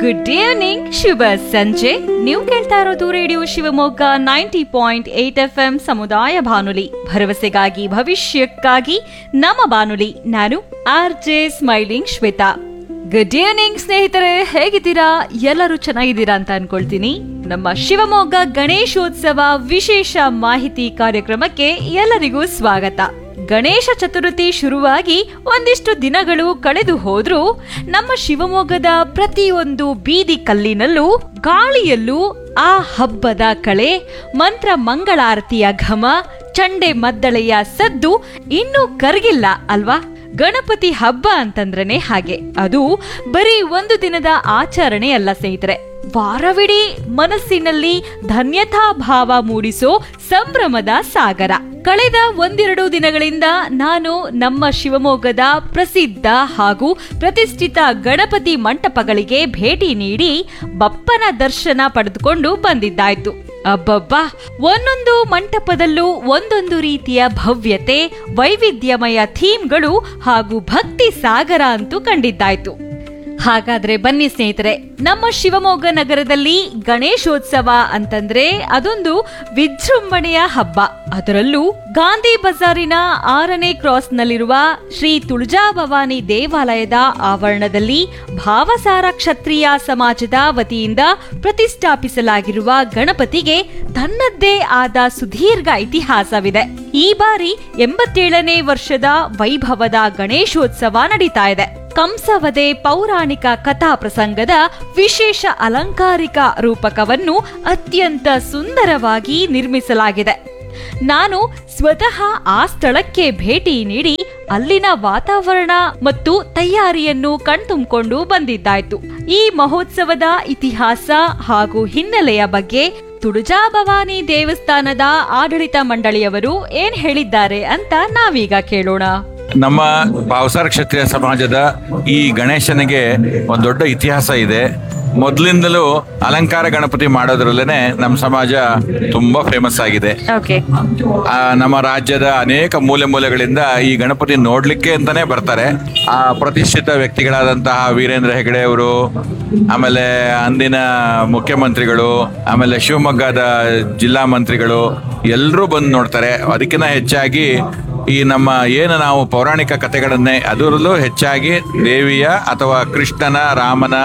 Good evening ಶುಭ ಸಂಜೆ ನೀವು ಕೇಳ್ತಾ ಇರೋದು radio Shivamogga ninety point eight F M ಸಮುದಾಯ ಬಾನುಲಿ ಭರವಸೆಗಾಗಿ ಭವಿಷ್ಯಕ್ಕಾಗಿ ನಮ್ಮ ಬಾನುಲಿ ನಾನು R J smiling Shweta good evening ಸ್ನೇಹಿತರೆ ಹೇಗಿದ್ದೀರಾ ಎಲ್ಲರೂ ಚೆನ್ನಾಗಿದ್ದೀರಾ ಅಂತ ಅನ್ಕೊಳ್ತೀನಿ ನಮ್ಮ ಶಿವಮೊಗ್ಗ ಗಣೇಶೋತ್ಸವ ವಿಶೇಷ ಮಾಹಿತಿ ಕಾರ್ಯಕ್ರಮಕ್ಕೆ ಎಲ್ಲರಿಗೂ ಸ್ವಾಗತ ಗಣೇಶ ಚತುರ್ಥಿ ಶುರುವಾಗಿ ಒಂದಿಷ್ಟು ದಿನಗಳು ಕಳೆದು ಹೋದ್ರೂ ನಮ್ಮ ಶಿವಮೊಗ್ಗದ ಪ್ರತಿಯೊಂದು ಬೀದಿ ಕಲ್ಲಿನಲ್ಲೂ ಗಾಳಿಯಲ್ಲೂ ಆ ಹಬ್ಬದ ಕಳೆ ಮಂತ್ರ ಮಂಗಳಾರತಿಯ ಘಮ ಚಂಡೆ ಮದ್ದಳೆಯ ಸದ್ದು ಇನ್ನೂ ಕರಗಿಲ್ಲ ಅಲ್ವಾ ಗಣಪತಿ ಹಬ್ಬ ಅಂತಂದ್ರೇನೆ ಹಾಗೆ ಅದು ಬರೀ ಒಂದು ದಿನದ ಆಚರಣೆ ಅಲ್ಲ ಸ್ನೇಹಿತರೆ ವಾರವಿಡೀ ಮನಸ್ಸಿನಲ್ಲಿ ಧನ್ಯತಾ ಭಾವ ಮೂಡಿಸೋ ಸಂಭ್ರಮದ ಸಾಗರ ಕಳೆದ ಒಂದೆರಡು ದಿನಗಳಿಂದ ನಾನು ನಮ್ಮ ಶಿವಮೊಗ್ಗದ ಪ್ರಸಿದ್ಧ ಹಾಗೂ ಪ್ರತಿಷ್ಠಿತ ಗಣಪತಿ ಮಂಟಪಗಳಿಗೆ ಭೇಟಿ ನೀಡಿ ಬಪ್ಪನ ದರ್ಶನ ಪಡೆದುಕೊಂಡು ಬಂದಿದ್ದಾಯ್ತು ಅಬ್ಬಬ್ಬಾ ಒಂದೊಂದು ಮಂಟಪದಲ್ಲೂ ಒಂದೊಂದು ರೀತಿಯ ಭವ್ಯತೆ ವೈವಿಧ್ಯಮಯ ಥೀಮ್ಗಳು ಹಾಗೂ ಭಕ್ತಿ ಸಾಗರ ಅಂತೂ ಕಂಡಿದ್ದಾಯ್ತು ಹಾಗಾದ್ರೆ ಬನ್ನಿ ಸ್ನೇಹಿತರೆ ನಮ್ಮ ಶಿವಮೊಗ್ಗ ನಗರದಲ್ಲಿ ಗಣೇಶೋತ್ಸವ ಅಂತಂದ್ರೆ ಅದೊಂದು ವಿಜೃಂಭಣೆಯ ಹಬ್ಬ ಅದರಲ್ಲೂ ಗಾಂಧಿ ಬಜಾರಿನ ಆರನೇ ಕ್ರಾಸ್ನಲ್ಲಿರುವ ಶ್ರೀ ತುಳಜಾಭವಾನಿ ದೇವಾಲಯದ ಆವರಣದಲ್ಲಿ ಭಾವಸಾರ ಕ್ಷತ್ರಿಯ ಸಮಾಜದ ವತಿಯಿಂದ ಪ್ರತಿಷ್ಠಾಪಿಸಲಾಗಿರುವ ಗಣಪತಿಗೆ ತನ್ನದ್ದೇ ಆದ ಸುದೀರ್ಘ ಇತಿಹಾಸವಿದೆ ಈ ಬಾರಿ ಎಂಬತ್ತೇಳನೇ ವರ್ಷದ ವೈಭವದ ಗಣೇಶೋತ್ಸವ ನಡೀತಾ ಇದೆ ಕಂಸವದೆ ಪೌರಾಣಿಕ ಕಥಾ ಪ್ರಸಂಗದ ವಿಶೇಷ ಅಲಂಕಾರಿಕ ರೂಪಕವನ್ನು ಅತ್ಯಂತ ಸುಂದರವಾಗಿ ನಿರ್ಮಿಸಲಾಗಿದೆ ನಾನು ಸ್ವತಃ ಆ ಸ್ಥಳಕ್ಕೆ ಭೇಟಿ ನೀಡಿ ಅಲ್ಲಿನ ವಾತಾವರಣ ಮತ್ತು ತಯಾರಿಯನ್ನು ಕಣ್ತುಂಬಿಕೊಂಡು ಬಂದಿದ್ದಾಯ್ತು ಈ ಮಹೋತ್ಸವದ ಇತಿಹಾಸ ಹಾಗೂ ಹಿನ್ನೆಲೆಯ ಬಗ್ಗೆ ತುಳಜಾಭವಾನಿ ದೇವಸ್ಥಾನದ ಆಡಳಿತ ಮಂಡಳಿಯವರು ಏನ್ ಹೇಳಿದ್ದಾರೆ ಅಂತ ನಾವೀಗ ಕೇಳೋಣ ನಮ್ಮ ಭಾವಸಾರ ಕ್ಷತ್ರಿಯ ಸಮಾಜದ ಈ ಗಣೇಶನಿಗೆ ಒಂದು ದೊಡ್ಡ ಇತಿಹಾಸ ಇದೆ ಮೊದಲಿಂದಲೂ ಅಲಂಕಾರ ಗಣಪತಿ ಮಾಡೋದ್ರಲ್ಲೇನೆ ನಮ್ಮ ಸಮಾಜ ತುಂಬಾ ಫೇಮಸ್ ಆಗಿದೆ ಓಕೆ ಆ, ನಮ್ಮ ರಾಜ್ಯದ ಅನೇಕ ಮೂಲೆ ಮೂಲೆಗಳಿಂದ ಈ ಗಣಪತಿ ನೋಡ್ಲಿಕ್ಕೆ ಅಂತಾನೆ ಬರ್ತಾರೆ ಆ ಪ್ರತಿಷ್ಠಿತ ವ್ಯಕ್ತಿಗಳಾದಂತಹ ವೀರೇಂದ್ರ ಹೆಗಡೆ ಅವರು ಆಮೇಲೆ ಅಂದಿನ ಮುಖ್ಯಮಂತ್ರಿಗಳು ಆಮೇಲೆ ಶಿವಮೊಗ್ಗದ ಜಿಲ್ಲಾ ಮಂತ್ರಿಗಳು ಎಲ್ಲರೂ ಬಂದು ನೋಡ್ತಾರೆ ಅದಕ್ಕಿಂತ ಹೆಚ್ಚಾಗಿ ಈ ನಮ್ಮ ಏನು ನಾವು ಪೌರಾಣಿಕ ಕಥೆಗಳನ್ನೇ ಅದರಲ್ಲೂ ಹೆಚ್ಚಾಗಿ ದೇವಿಯ ಅಥವಾ ಕೃಷ್ಣನ ರಾಮನ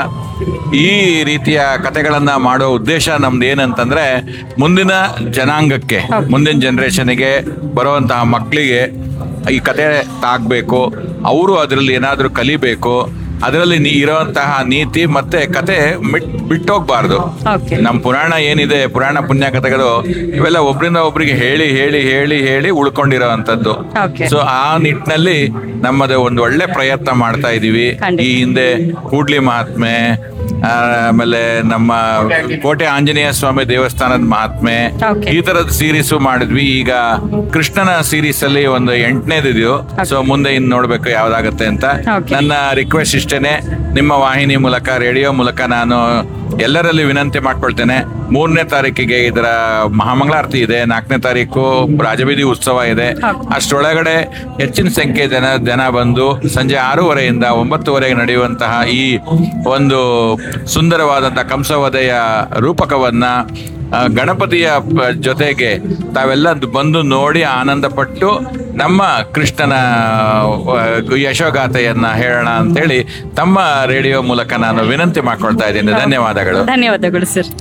ಈ ರೀತಿಯ ಕಥೆಗಳನ್ನ ಮಾಡೋ ಉದ್ದೇಶ ನಮ್ದು ಏನಂತಂದ್ರೆ ಮುಂದಿನ ಜನಾಂಗಕ್ಕೆ ಮುಂದಿನ ಜನರೇಷನ್ಗೆ ಬರುವಂತಹ ಮಕ್ಕಳಿಗೆ ಈ ಕತೆ ತಾಗ್ಬೇಕು ಅವರು ಅದರಲ್ಲಿ ಏನಾದರೂ ಕಲಿಬೇಕು ಅದರಲ್ಲಿ ನೀ- ಇರೋಂತಹ ನೀತಿ ಮತ್ತೆ ಕತೆ ಮಿಟ್ ಬಿಟ್ಟೋಗ್ಬಾರ್ದು ಓಕೆ ನಮ್ಮ ಪುರಾಣ ಏನಿದೆ ಪುರಾಣ ಪುಣ್ಯ ಕಥೆಗಳು ಇವೆಲ್ಲ ಒಬ್ರಿಂದ ಒಬ್ರಿಗೆ ಹೇಳಿ ಹೇಳಿ ಹೇಳಿ ಹೇಳಿ ಉಳ್ಕೊಂಡಿರೋ ಅಂತದ್ದು Okay. ಸೊ ಆ ನಿಟ್ಟಿನಲ್ಲಿ ನಮ್ಮದು ಒಂದು ಒಳ್ಳೆ ಪ್ರಯತ್ನ ಮಾಡ್ತಾ ಇದೀವಿ ಖಂಡಿತ. ಈ ಹಿಂದೆ ಕೂಡ್ಲಿ ಮಹಾತ್ಮೆ ಆ, ಆಮೇಲೆ ನಮ್ಮ ಕೋಟೆ ಆಂಜನೇಯ ಸ್ವಾಮಿ ದೇವಸ್ಥಾನದ ಮಹಾತ್ಮೆ Okay. ಈ ತರದ ಸೀರೀಸ್ ಮಾಡಿದ್ವಿ ಈಗ ಕೃಷ್ಣನ ಸೀರೀಸ್ ಅಲ್ಲಿ ಒಂದು ಎಂಟನೇದಿದೆಯೋ ಸೊ ಮುಂದೆ ಇನ್ ನೋಡ್ಬೇಕು ಯಾವ್ದಾಗತ್ತೆ ಅಂತ Okay. ನನ್ನ ರಿಕ್ವೆಸ್ಟ್ ಇಷ್ಟೇನೆ ನಿಮ್ಮ ವಾಹಿನಿ ಮೂಲಕ ರೇಡಿಯೋ ಮೂಲಕ ನಾನು ಎಲ್ಲರಲ್ಲಿ ವಿನಂತಿ ಮಾಡ್ಕೊಳ್ತೇನೆ ಮೂರನೇ ತಾರೀಕಿಗೆ ಇದರ ಮಹಾಮಂಗಳಾರತಿ ಇದೆ ನಾಲ್ಕನೇ ತಾರೀಕು ರಾಜಬೀದಿ ಉತ್ಸವ ಇದೆ ಅಷ್ಟರೊಳಗಡೆ ಹೆಚ್ಚಿನ ಸಂಖ್ಯೆ ಜನ ಜನ ಬಂದು ಸಂಜೆ ಆರೂವರೆಯಿಂದ ಒಂಬತ್ತುವರೆಗೆ ನಡೆಯುವಂತಹ ಈ ಒಂದು ಸುಂದರವಾದಂತಹ ಕಂಸವದೆಯ ರೂಪಕವನ್ನ ಆ, ಗಣಪತಿಯ ಪ- ಜೊತೆಗೆ ತಾವೆಲ್ಲ ಬಂದು ನೋಡಿ ಆನಂದ ಪಟ್ಟು ನಮ್ಮ ಕೃಷ್ಣನ ಆ, ಯಶೋಗಾಥೆಯನ್ನ ಹೇಳೋಣ ಅಂತೇಳಿ ತಮ್ಮ ರೇಡಿಯೋ ಮೂಲಕ ನಾನು ವಿನಂತಿ ಮಾಡ್ಕೊಳ್ತಾ ಇದ್ದೀನಿ ಧನ್ಯವಾದಗಳು ಧನ್ಯವಾದಗಳು ಸರ್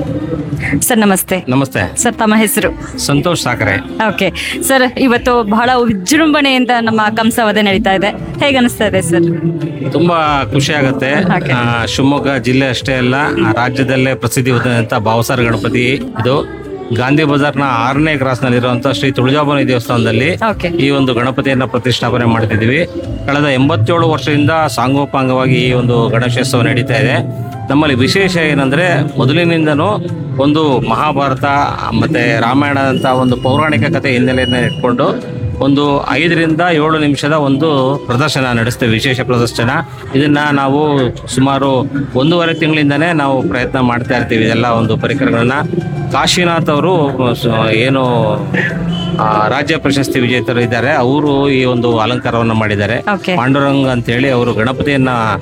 ಸರ್ ನಮಸ್ತೆ ನಮಸ್ತೆ ಸರ್ ತಮ್ಮ ಹೆಸರು ಸಂತೋಷ್ ಸಾಕರೆ ಓಕೆ ಸರ್ ಇವತ್ತು ಬಹಳ ವಿಜೃಂಭಣೆಯಿಂದ ನಮ್ಮ ಕಂಸವಧೆ ನಡೀತಾ ಇದೆ ಹೇಗೆ ಅನಿಸ್ತಾ ಇದೆ ಸರ್ ತುಂಬಾ ಖುಷಿ ಆಗುತ್ತೆ Okay. ಆ, ಶಿವಮೊಗ್ಗ ಜಿಲ್ಲೆ ಅಷ್ಟೇ ಅಲ್ಲ ಆ ರಾಜ್ಯದಲ್ಲೇ ಪ್ರಸಿದ್ಧಿ ಹೊಂದಿದಂತ ಭಾವಸಾರ ಗಣಪತಿ ಇದು ಗಾಂಧಿ ಬಜಾರ್ನ ಆರನೇ ಕ್ರಾಸ್ನಲ್ಲಿರುವಂತಹ ಶ್ರೀ ತುಳಜಾಭವಾನಿ ದೇವಸ್ಥಾನದಲ್ಲಿ Okay. ಈ ಒಂದು ಗಣಪತಿಯನ್ನ ಪ್ರತಿಷ್ಠಾಪನೆ ಮಾಡ್ತಿದ್ದೀವಿ ಕಳೆದ ಎಂಬತ್ತೇಳು ವರ್ಷದಿಂದ ಸಾಂಗೋಪಾಂಗವಾಗಿ ಈ ಒಂದು ಗಣೇಶೋತ್ಸವ ನಡೀತಾ ಇದೆ ನಮ್ಮಲ್ಲಿ ವಿಶೇಷ ಏನಂದ್ರೆ ಮೊದಲಿನಿಂದನೂ ಒಂದು ಮಹಾಭಾರತ ಮತ್ತೆ ರಾಮಾಯಣ ಅಂತ ಒಂದು ಪೌರಾಣಿಕ ಕಥೆ ಹಿನ್ನೆಲೆಯನ್ನ ಇಟ್ಕೊಂಡು ಒಂದು ಐದರಿಂದ ಏಳು ನಿಮಿಷದ ಒಂದು ಪ್ರದರ್ಶನ ನಡೆಸ್ತೇವೆ ವಿಶೇಷ ಪ್ರದರ್ಶನ ಇದನ್ನ ನಾವು ಸುಮಾರು ಒಂದೂವರೆ ತಿಂಗಳಿಂದನೇ ನಾವು ಪ್ರಯತ್ನ ಮಾಡ್ತಾ ಇರ್ತೀವಿ ಇದೆಲ್ಲ ಒಂದು ಪರಿಕರಗಳನ್ನ ಕಾಶಿನಾಥ್ ಅವರು ಸ- ಏನು ಆ, ರಾಜ್ಯ ಪ್ರಶಸ್ತಿ ವಿಜೇತರು ಇದ್ದಾರೆ ಅವರು ಈ ಒಂದು ಅಲಂಕಾರವನ್ನು ಮಾಡಿದ್ದಾರೆ Okay. ಪಾಂಡುರಂಗ್ ಅಂತ ಹೇಳಿ ಅವರು ಗಣಪತಿಯನ್ನ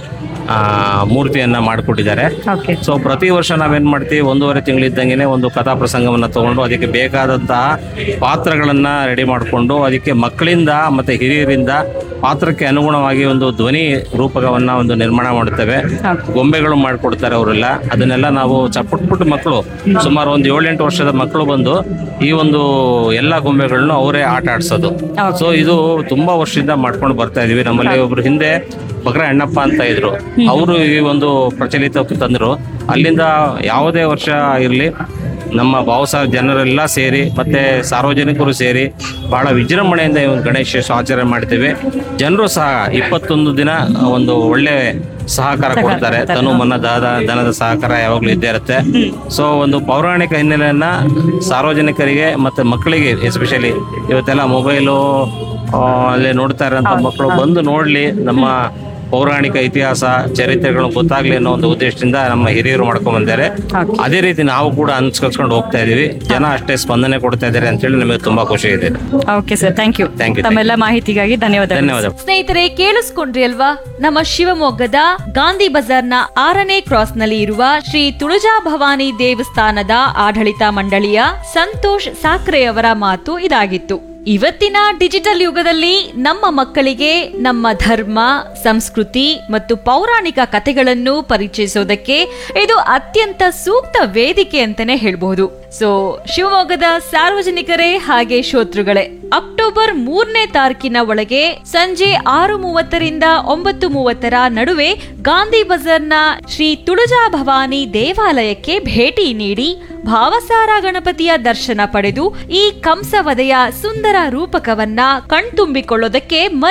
ಆ, ಮೂರ್ತಿಯನ್ನ ಮಾಡಿಕೊಟ್ಟಿದ್ದಾರೆ ಓಕೆ ಸೊ ಪ್ರತಿ ವರ್ಷ ನಾವೇನ್ ಮಾಡ್ತೀವಿ ಒಂದೂವರೆ ತಿಂಗಳಿದ್ದಂಗೆನೆ ಒಂದು ಕಥಾ ಪ್ರಸಂಗವನ್ನ ತಗೊಂಡು ಅದಕ್ಕೆ ಬೇಕಾದಂತಹ ಪಾತ್ರಗಳನ್ನ ರೆಡಿ ಮಾಡಿಕೊಂಡು ಅದಕ್ಕೆ ಮಕ್ಕಳಿಂದ ಮತ್ತೆ ಹಿರಿಯರಿಂದ ಪಾತ್ರಕ್ಕೆ ಅನುಗುಣವಾಗಿ ಒಂದು ಧ್ವನಿ ರೂಪಕವನ್ನ ಒಂದು ನಿರ್ಮಾಣ ಮಾಡುತ್ತೇವೆ ಗೊಂಬೆಗಳು ಮಾಡಿಕೊಡ್ತಾರೆ ಅವರೆಲ್ಲ ಅದನ್ನೆಲ್ಲ ನಾವು ಚ- ಪುಟ್ ಪುಟ್ಟ ಮಕ್ಕಳು ಸುಮಾರು ಒಂದು ಏಳೆಂಟು ವರ್ಷದ ಮಕ್ಕಳು ಬಂದು ಈ ಒಂದು ಎಲ್ಲ ಗೊಂಬೆಗಳನ್ನು ಅವರೇ ಆಟ ಆಡ್ಸೋದು ಸೊ ಇದು ತುಂಬಾ ವರ್ಷದಿಂದ ಮಾಡ್ಕೊಂಡು ಬರ್ತಾ ಇದೀವಿ ನಮ್ಮಲ್ಲಿ ಒಬ್ರು ಹಿಂದೆ ಬಕ್ರ ಅಣ್ಣಪ್ಪ ಅಂತ ಇದ್ರು ಅವರು ಈ ಒಂದು ಪ್ರಚಲಿತಕ್ಕೆ ತಂದ್ರು ಅಲ್ಲಿಂದ ಯಾವುದೇ ವರ್ಷ ಇರಲಿ ನಮ್ಮ ಭಾವಸ ಜನರೆಲ್ಲ ಸೇರಿ ಮತ್ತೆ ಸಾರ್ವಜನಿಕರು ಸೇರಿ ಬಹಳ ವಿಜೃಂಭಣೆಯಿಂದ ಈ ಒಂದು ಗಣೇಶ ಆಚರಣೆ ಮಾಡ್ತೇವೆ ಜನರು ಸಹ ಇಪ್ಪತ್ತೊಂದು ದಿನ ಒಂದು ಒಳ್ಳೆ ಸಹಕಾರ ಕೊಡ್ತಾರೆ ತನು ಮನ ದಾದ ದನದ ಸಹಕಾರ ಯಾವಾಗಲೂ ಇದ್ದೇ ಇರುತ್ತೆ ಸೊ ಒಂದು ಪೌರಾಣಿಕ ಹಿನ್ನೆಲೆಯನ್ನ ಸಾರ್ವಜನಿಕರಿಗೆ ಮತ್ತೆ ಮಕ್ಕಳಿಗೆ ಎಸ್ಪೆಷಲಿ ಇವತ್ತೆಲ್ಲ ಮೊಬೈಲು ಅಲ್ಲಿ ನೋಡ್ತಾ ಇರೋಂಥ ಮಕ್ಕಳು ಬಂದು ನೋಡ್ಲಿ ನಮ್ಮ ಪೌರಾಣಿಕ ಇತಿಹಾಸ ಚರಿತ್ರೆಗಳು ಗೊತ್ತಾಗ್ಲಿ ಅನ್ನೋ ಒಂದು ಉದ್ದೇಶದಿಂದ ನಮ್ಮ ಹಿರಿಯರು ಮಾಡ್ಕೊಂಡ್ ಬಂದ್ದಾರೆ ಅದೇ ರೀತಿ ನಾವು ಕೂಡ ಅನ್ಸ್ಕೊಳ್ಸ್ಕೊಂಡು ಹೋಗ್ತಾ ಇದೀವಿ ಜನ ಅಷ್ಟೇ ಸ್ಪಂದನೆ ಕೊಡ್ತಾ ಇದ್ದಾರೆ ಅಂತೇಳಿ ನಮಗೆ ತುಂಬಾ ಖುಷಿ ಇದೆ okay sir thank you Thank you, ತಮ್ಮೆಲ್ಲ ಮಾಹಿತಿಗಾಗಿ ಧನ್ಯವಾದ ಧನ್ಯವಾದ ಸ್ನೇಹಿತರೆ ಕೇಳಿಸ್ಕೊಂಡ್ರಿ ಅಲ್ವಾ ನಮ್ಮ ಶಿವಮೊಗ್ಗದ ಗಾಂಧಿ ಬಜಾರ್ನ ಆರನೇ ಕ್ರಾಸ್ ನಲ್ಲಿ ಇರುವ ಶ್ರೀ ತುಳಜಾ ಭವಾನಿ ದೇವಸ್ಥಾನದ ಆಡಳಿತ ಮಂಡಳಿಯ ಸಂತೋಷ್ ಸಾಕ್ರೆಯವರ ಮಾತು ಇದಾಗಿತ್ತು ಇವತ್ತಿನ ಡಿಜಿಟಲ್ ಯುಗದಲ್ಲಿ ನಮ್ಮ ಮಕ್ಕಳಿಗೆ ನಮ್ಮ ಧರ್ಮ ಸಂಸ್ಕೃತಿ ಮತ್ತು ಪೌರಾಣಿಕ ಕಥೆಗಳನ್ನು ಪರಿಚಯಿಸೋದಕ್ಕೆ ಇದು ಅತ್ಯಂತ ಸೂಕ್ತ ವೇದಿಕೆ ಅಂತಾನೆ ಹೇಳ್ಬಹುದು ಸೊ ಶಿವಮೊಗ್ಗದ ಸಾರ್ವಜನಿಕರೇ ಹಾಗೆ ಶ್ರೋತೃಗಳೇ ಅಕ್ಟೋಬರ್ ಮೂರನೇ ತಾರೀಕಿನ ಒಳಗೆ ಸಂಜೆ ಆರು ಮೂವತ್ತರಿಂದ ಒಂಬತ್ತು ಮೂವತ್ತರ ನಡುವೆ ಗಾಂಧಿ ಬಜಾರ್ನ ಶ್ರೀ ತುಳಜಾ ಭವಾನಿ ದೇವಾಲಯಕ್ಕೆ ಭೇಟಿ ನೀಡಿ ಭಾವಸಾರ ಗಣಪತಿಯ ದರ್ಶನ ಪಡೆದು ಈ ಕಂಸವದೆಯ ಸುಂದರ ರೂಪಕವನ್ನ ಕಣ್ತುಂಬಿಕೊಳ್ಳೋದಕ್ಕೆ